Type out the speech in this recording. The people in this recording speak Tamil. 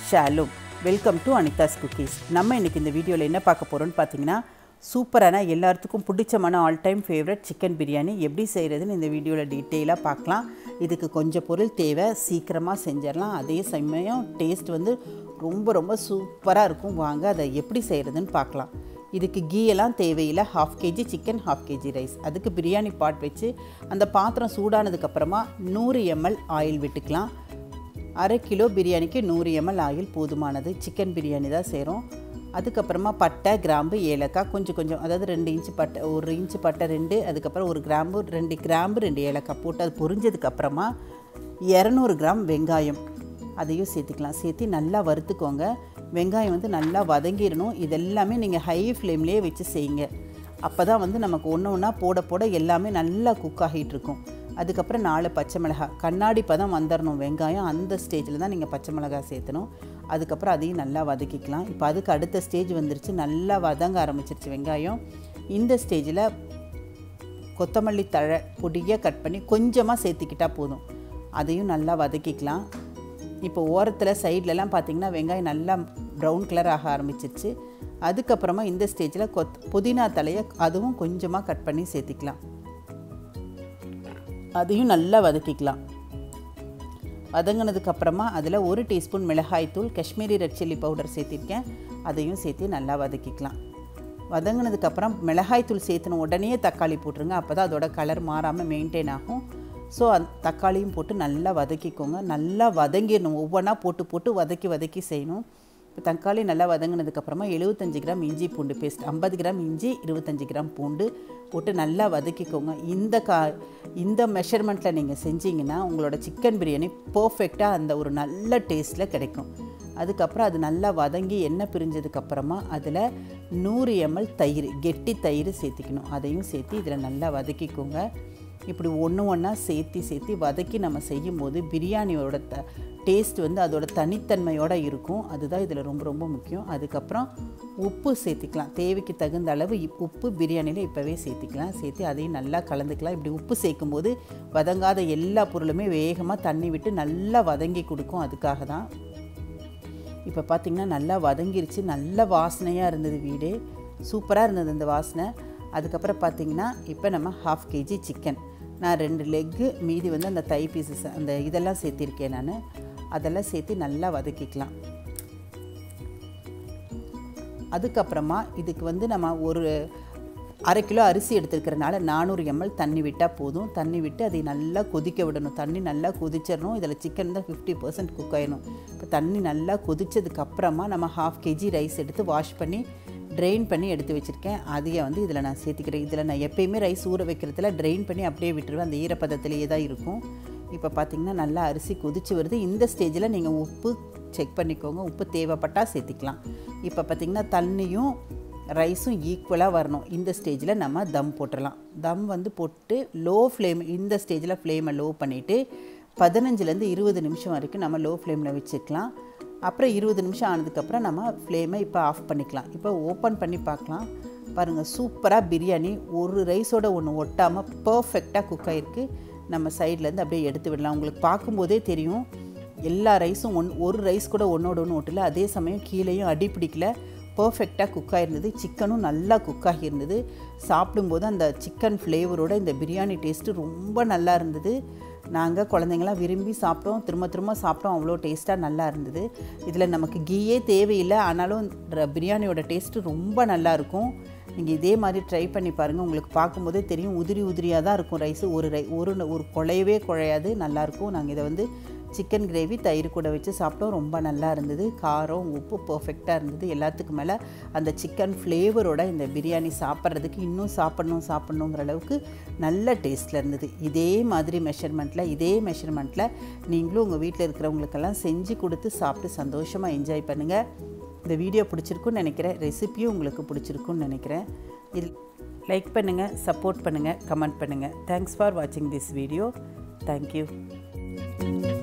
ஷாலும் வெல்கம் டு அனிதாஸ் குக்கீஸ் நம்ம இன்றைக்கி இந்த வீடியோவில் என்ன பார்க்க போகிறோம்னு பார்த்தீங்கன்னா சூப்பரான எல்லாத்துக்கும் பிடிச்சமான all time favourite chicken biryani எப்படி செய்கிறதுன்னு இந்த வீடியோவில் டீட்டெயிலாக பார்க்கலாம் இதுக்கு கொஞ்சம் பொருள் தேவை சீக்கிரமாக செஞ்சிடலாம் அதே சமயம் டேஸ்ட் வந்து ரொம்ப ரொம்ப சூப்பராக இருக்கும் வாங்க அதை எப்படி செய்கிறதுன்னு பார்க்கலாம் இதுக்கு கீ எல்லாம் தேவையில்லை half KG chicken half KG rice அதுக்கு பிரியாணி பாட் வச்சு அந்த பாத்திரம் சூடானதுக்கப்புறமா நூறு எம்எல் ஆயில் விட்டுக்கலாம் அரை கிலோ பிரியாணிக்கு நூறு எம்எல் ஆயில் போதுமானது சிக்கன் பிரியாணி தான் செய்கிறோம் அதுக்கப்புறமா பட்டை கிராம்பு ஏலக்காய் கொஞ்சம் கொஞ்சம் அதாவது ரெண்டு இன்ச்சு பட்டை ஒரு இன்ச்சு பட்டை ரெண்டு அதுக்கப்புறம் ஒரு கிராம்பு ரெண்டு கிராம்பு ரெண்டு ஏலக்காய் போட்டு அது பொரிஞ்சதுக்கப்புறமா இரநூறு கிராம் வெங்காயம் அதையும் சேர்த்துக்கலாம் சேர்த்து நல்லா வறுத்துக்கோங்க வெங்காயம் வந்து நல்லா வதங்கிடணும் இதெல்லாமே நீங்கள் ஹை ஃப்ளேம்லேயே வச்சு செய்யுங்க அப்போ தான் வந்து நமக்கு ஒன்று ஒன்றா போட போட எல்லாமே நல்லா குக் ஆகிட்டு இருக்கும் அதுக்கப்புறம் நாலு பச்சை மிளகாய் கண்ணாடி பதம் வந்துடணும் வெங்காயம் அந்த ஸ்டேஜில் தான் நீங்கள் பச்சை மிளகாய் சேர்த்தணும் அதுக்கப்புறம் அதையும் நல்லா வதக்கிக்கலாம் இப்போ அதுக்கு அடுத்த ஸ்டேஜ் வந்துருச்சு நல்லா வதங்க ஆரம்பிச்சிருச்சு வெங்காயம் இந்த ஸ்டேஜில் கொத்தமல்லி தழை பொடியாக கட் பண்ணி கொஞ்சமாக சேர்த்துக்கிட்டால் போதும் அதையும் நல்லா வதக்கிக்கலாம் இப்போ ஓரத்தில் சைட்லலாம் பார்த்திங்கன்னா வெங்காயம் நல்லா ப்ரௌன் கலர் ஆக ஆரம்பிச்சிருச்சு அதுக்கப்புறமா இந்த ஸ்டேஜில் கொத் புதினா தலையை அதுவும் கொஞ்சமாக கட் பண்ணி சேர்த்திக்கலாம் அதையும் நல்லா வதக்கிக்கலாம் வதங்கினதுக்கப்புறமா அதில் ஒரு டீஸ்பூன் மிளகாய்த்தூள் காஷ்மீரி ரெட் சில்லி பவுடர் சேர்த்திருக்கேன் அதையும் சேர்த்து நல்லா வதக்கிக்கலாம் வதங்கினதுக்கப்புறம் மிளகாய்த்தூள் சேர்த்துன உடனே தக்காளி போட்டுருங்க அப்போ தான் அதோட கலர் மாறாமல் மெயின்டைன் ஆகும் ஸோ அந் தக்காளியும் போட்டு நல்லா வதக்கிக்கோங்க நல்லா வதங்கிடணும் ஒவ்வொன்றா போட்டு போட்டு வதக்கி வதக்கி செய்யணும் இப்போ தக்காளி நல்லா வதங்கினதுக்கப்புறமா எழுபத்தஞ்சி கிராம் இஞ்சி பூண்டு பேஸ்ட் ஐம்பது கிராம் இஞ்சி இருபத்தஞ்சி கிராம் பூண்டு போட்டு நல்லா வதக்கிக்கோங்க இந்த கா இந்த மெஷர்மெண்ட்டில் நீங்கள் செஞ்சீங்கன்னா உங்களோட சிக்கன் பிரியாணி பர்ஃபெக்டாக அந்த ஒரு நல்ல டேஸ்ட்டில் கிடைக்கும் அதுக்கப்புறம் அது நல்லா வதங்கி எண்ணெய் பிரிஞ்சதுக்கப்புறமா அதில் நூறு எம்எல் தயிர் கெட்டி தயிர் சேர்த்திக்கணும் அதையும் சேர்த்து இதில் நல்லா வதக்கிக்கோங்க இப்படி ஒன்று ஒன்றா சேர்த்தி சேர்த்தி வதக்கி நம்ம செய்யும்போது பிரியாணியோட த டேஸ்ட் வந்து அதோட தனித்தன்மையோடு இருக்கும் அதுதான் இதில் ரொம்ப ரொம்ப முக்கியம் அதுக்கப்புறம் உப்பு சேர்த்திக்கலாம் தேவைக்கு தகுந்த அளவு இப் உப்பு பிரியாணியில் இப்போவே சேர்த்திக்கலாம் சேர்த்து அதையும் நல்லா கலந்துக்கலாம் இப்படி உப்பு சேர்க்கும்போது வதங்காத எல்லா பொருளுமே வேகமாக தண்ணி விட்டு நல்லா வதங்கி கொடுக்கும் அதுக்காக தான் இப்போ பார்த்திங்கன்னா நல்லா வதங்கிருச்சு நல்ல வாசனையாக இருந்தது வீடு சூப்பராக இருந்தது இந்த வாசனை அதுக்கப்புறம் பார்த்திங்கன்னா இப்போ நம்ம ஹாஃப் கேஜி சிக்கன் நான் ரெண்டு லெக்கு மீதி வந்து அந்த தை பீசஸ் அந்த இதெல்லாம் சேர்த்திருக்கேன் நான் அதெல்லாம் சேர்த்து நல்லா வதக்கிக்கலாம் அதுக்கப்புறமா இதுக்கு வந்து நம்ம ஒரு அரை கிலோ அரிசி எடுத்துருக்கிறனால நானூறு எம்எல் தண்ணி விட்டால் போதும் தண்ணி விட்டு அதை நல்லா கொதிக்க விடணும் தண்ணி நல்லா கொதிச்சிடணும் இதில் சிக்கன் தான் ஃபிஃப்டி பர்சன்ட் குக் ஆகிடும் இப்போ தண்ணி நல்லா கொதிச்சதுக்கப்புறமா நம்ம ஹாஃப் கேஜி ரைஸ் எடுத்து வாஷ் பண்ணி ட்ரெயின் பண்ணி எடுத்து வச்சுருக்கேன் அதையே வந்து இதில் நான் சேர்த்துக்கிறேன் இதில் நான் எப்பயுமே ரைஸ் ஊற வைக்கிறதுல ட்ரெயின் பண்ணி அப்படியே விட்டுருவேன் அந்த ஈரப்பதத்திலேயே தான் இருக்கும் இப்போ பார்த்திங்கன்னா நல்லா அரிசி கொதிச்சு வருது இந்த ஸ்டேஜில் நீங்கள் உப்பு செக் பண்ணிக்கோங்க உப்பு தேவைப்பட்டால் சேர்த்திக்கலாம் இப்போ பார்த்திங்கன்னா தண்ணியும் ரைஸும் ஈக்குவலாக வரணும் இந்த ஸ்டேஜில் நம்ம தம் போட்டுடலாம் தம் வந்து போட்டு லோ ஃப்ளேம் இந்த ஸ்டேஜில் ஃப்ளேமை லோ பண்ணிவிட்டு பதினஞ்சுலேருந்து இருபது நிமிஷம் வரைக்கும் நம்ம லோ ஃப்ளேமில் வச்சுக்கலாம் அப்புறம் இருபது நிமிஷம் ஆனதுக்கப்புறம் நம்ம ஃப்ளேமை இப்போ ஆஃப் பண்ணிக்கலாம் இப்போ ஓப்பன் பண்ணி பார்க்கலாம் பாருங்கள் சூப்பராக பிரியாணி ஒரு ரைஸோட ஒன்று ஒட்டாமல் பர்ஃபெக்டாக குக் ஆகிருக்கு நம்ம சைட்லேருந்து அப்படியே எடுத்து விடலாம் உங்களுக்கு பார்க்கும்போதே தெரியும் எல்லா ரைஸும் ஒன் ஒரு ரைஸ் கூட ஒன்றோட ஒன்று ஒட்டல அதே சமயம் கீழேயும் அடி பிடிக்கல பர்ஃபெக்டாக குக் ஆகிருந்தது சிக்கனும் நல்லா குக் ஆகியிருந்தது சாப்பிடும்போது அந்த சிக்கன் ஃப்ளேவரோட இந்த பிரியாணி டேஸ்ட்டு ரொம்ப நல்லா இருந்தது நாங்கள் குழந்தைங்களாம் விரும்பி சாப்பிட்டோம் திரும்ப திரும்ப சாப்பிட்டோம் அவ்வளோ டேஸ்ட்டாக நல்லா இருந்தது இதில் நமக்கு கீயே தேவையில்லை ஆனாலும் பிரியாணியோட டேஸ்ட்டு ரொம்ப நல்லாயிருக்கும் நீங்கள் இதே மாதிரி ட்ரை பண்ணி பாருங்கள் உங்களுக்கு பார்க்கும்போதே தெரியும் உதிரி உதிரியாக தான் இருக்கும் ரைஸு ஒரு ரை ஒரு ஒரு குழையவே குழையாது நல்லாயிருக்கும் நாங்கள் இதை வந்து சிக்கன் கிரேவி தயிர் கூட வச்சு சாப்பிட்டோம் ரொம்ப நல்லா இருந்தது காரம் உப்பு பர்ஃபெக்டாக இருந்தது எல்லாத்துக்கு மேலே அந்த சிக்கன் ஃப்ளேவரோட இந்த பிரியாணி சாப்பிட்றதுக்கு இன்னும் சாப்பிட்ணும் சாப்பிட்ணுங்கிற அளவுக்கு நல்ல டேஸ்ட்டில் இருந்தது இதே மாதிரி மெஷர்மெண்ட்டில் இதே மெஷர்மெண்ட்டில் நீங்களும் உங்கள் வீட்டில் இருக்கிறவங்களுக்கெல்லாம் செஞ்சு கொடுத்து சாப்பிட்டு சந்தோஷமாக என்ஜாய் பண்ணுங்கள் இந்த வீடியோ பிடிச்சிருக்குன்னு நினைக்கிறேன் ரெசிப்பியும் உங்களுக்கு பிடிச்சிருக்குன்னு நினைக்கிறேன் இது லைக் பண்ணுங்கள் சப்போர்ட் பண்ணுங்கள் கமெண்ட் பண்ணுங்கள் தேங்க்ஸ் ஃபார் வாட்சிங் திஸ் வீடியோ தேங்க்யூ